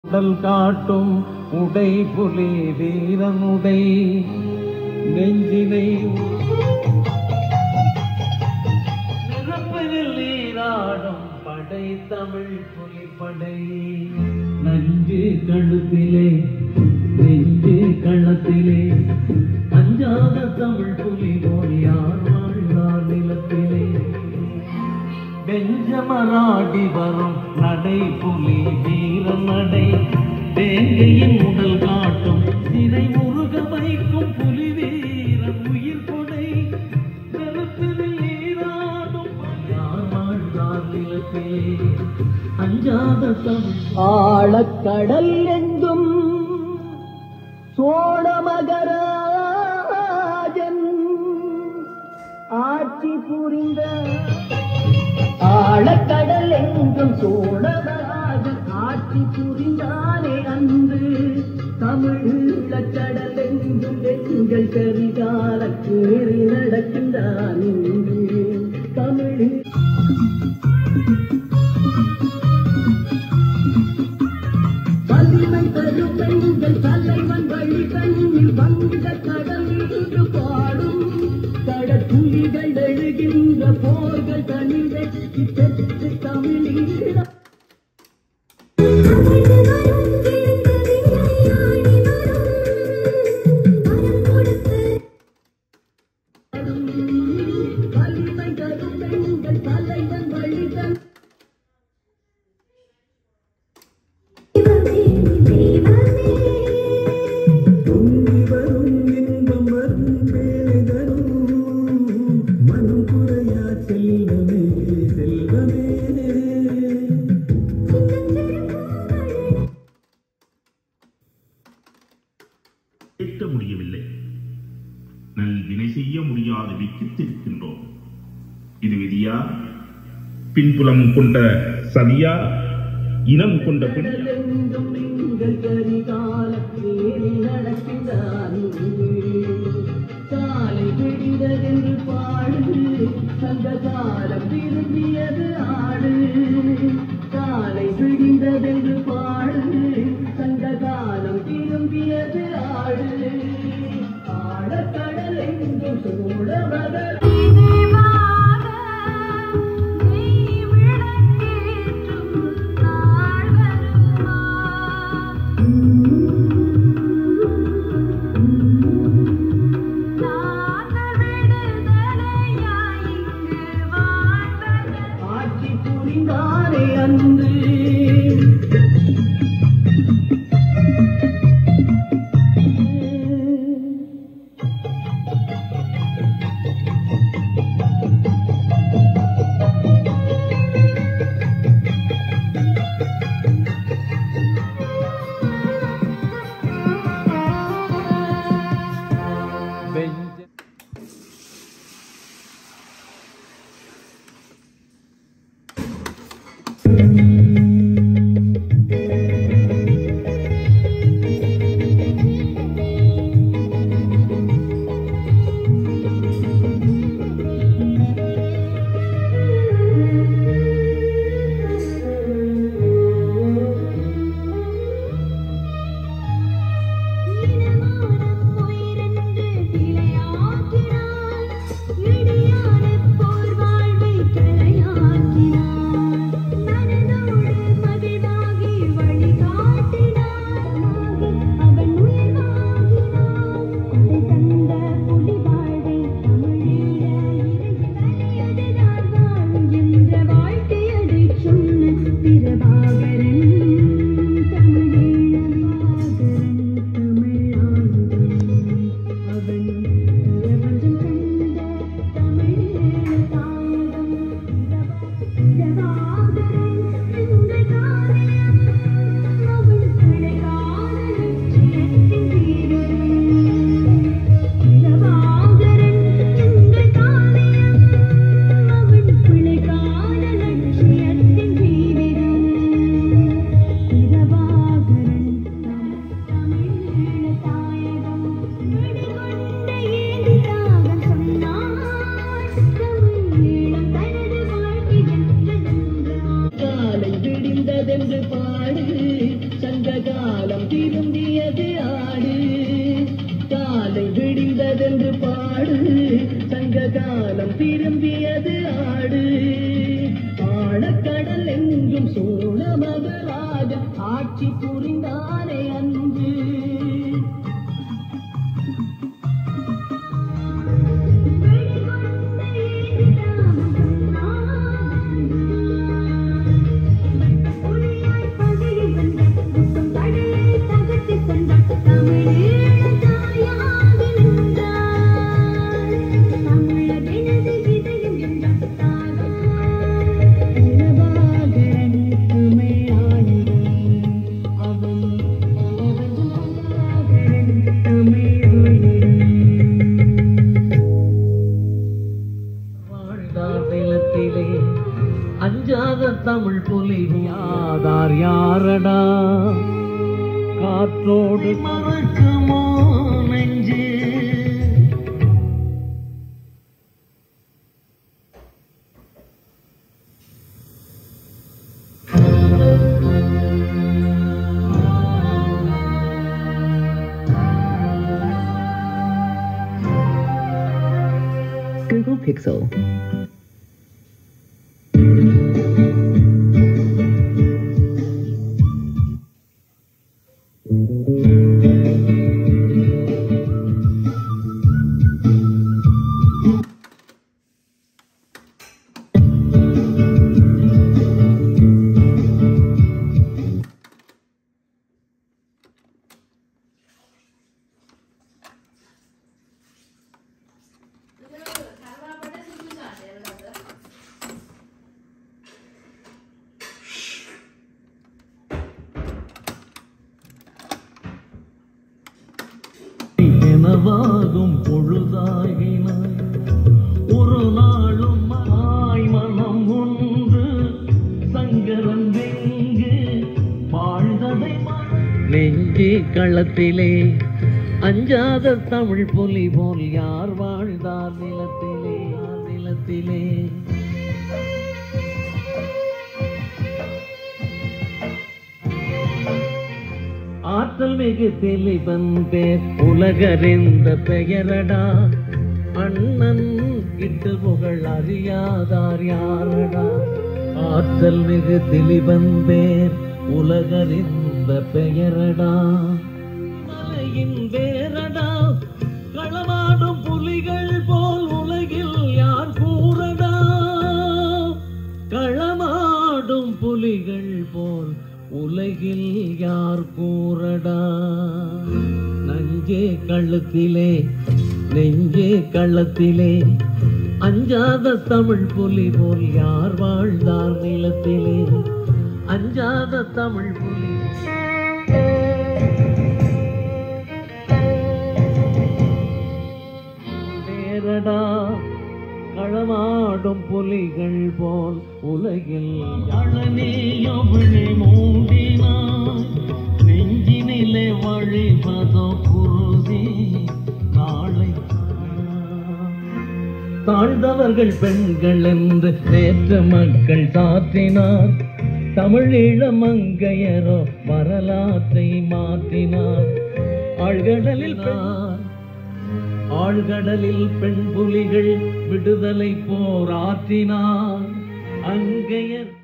உடல் காட்டும் உடை புலி வீரனுடை நெஞ்சினை நிரப்பதில் நீராடும் படை தமிழ் புலிப்படை நஞ்சு கழுத்திலே நெஞ்சு களத்திலே அஞ்சாத தமிழ் புலி போல் யார் வாழ்ந்தார் நிலத்திலே பெஞ்சமராடி வரும் நடை புலி வீர நடை வேங்கையின் உடல் காட்டும் சிறை முருக வைக்கும் புலி வீரன் உயிர் கொடை நெருப்பில் நீராடும் யார் வாழ்ந்தார் நிலத்திலே அஞ்சாத தமிழ் ஆழக்கடல் எங்கும் சோழமகராஜன் ஆட்சி புரிந்த ஆழக்கடல் எங்கும் சோழமராஜன் ஆட்சி புரிந்தானே அன்று தமிழீழக்கடல் எங்கும் எங்கள் கரிகால கேறி நடக்கின்றான் இன்று தமிழ் வலிமை தரும் பெண்கள் தலைவன் வழி கண்ணில் வந்த கடல் இன்று பாடும் கடற்குழிகள் எழுகின்ற போர்கள் தனி வெற்றி பெற்று தமிழீழ வலிமை தரும் பெண்கள் தலைவன் வழி கண் பொங்கி வரும் இன்பம் வரும் வேலை தரும் மனம் குறையா செல்வமே செல்வமே கேட்க முடியவில்லை நல் வினை செய்ய முடியாத விக்கித்திருக்கின்றோம் இது விதியா பின்புலம் கொண்ட சதியா இனம் கொண்ட பிடியா கடலெங்கும் நீங்கள் கரிகாலத்தில் நடக்கின்றான் காலை விடிந்ததென்று பாடு சங்க காலம் திரும்பியது ஆடு காலை விடிந்ததென்று பாடு சங்க காலம் திரும்பியது ஆடு ஆடக்கடல் எங்கும் சூழ மகள் ஆட்சி புரிந்தாரே அன்று ஆட்சி புரிந்தாரே அன்று வாழ்ந்தார் நிலத்திலே அஞ்சாத தமிழ் புலி யாதார் யாரடா காற்றோடு மறக்குமோ நெஞ்சு Google Pixel. எனவாகும் பொழுதாகினாய் ஒரு நாளும் மாய் மனம் ஒன்று சங்கரன் வெங்கு வாழ்ந்ததை மற- நெஞ்சே களத்திலே அஞ்சாத தமிழ் புலி போல் யார் வாழ்ந்தார் நிலத்திலே நிலத்திலே ஆற்றல் மிகு தெளிவன் பேர் உலகறிந்த பெயரடா அண்ணன் இட்டு புகழ் அறியாதார் யாரடா ஆற்றல் மிகு தெளிவன் பேர் உலகறிந்த பெயரடா மலையின் வேரடா களமாடும் புலிகள் போல் உலகில் யார் கூறடா களமாடும் புலிகள் போல் உலகில் யார் கூறடா நஞ்சே கள்ளத்திலே நெஞ்சே கள்ளத்திலே அஞ்சாத தமிழ் புலி போல் யார் வாழ்ந்தார் நிலத்திலே அஞ்சாத தமிழ் புலி வேறடா களமாடும் புலிகள் போல் உலகில் அழனேயவளை மூடினாய் நெஞ்சினிலே வழிபதோ குருதி நாளை தாழ்ந்தவர்கள் பெண்கள் என்று நேற்று மக்கள் சாற்றினார் தமிழீழ மங்கையரோ வரலாற்றை மாற்றினார் ஆழ்கடலில் பெண் ஆழ்கடலில் பெண் புலிகள் விடுதலை போராற்றினார் அங்கையர்